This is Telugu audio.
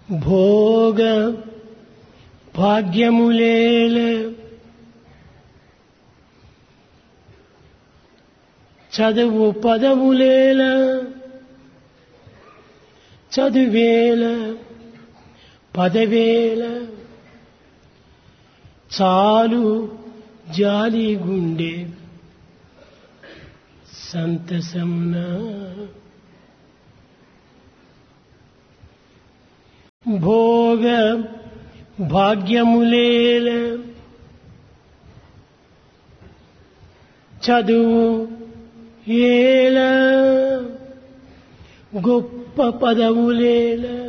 భోగ భాగ్యములేల చదువు పదములేల చదువేల పదవేల చాలు జాలి గుండె సంతసంనా భోగ భాగ్యములేల చదువు ఏల గొప్ప పదవులేల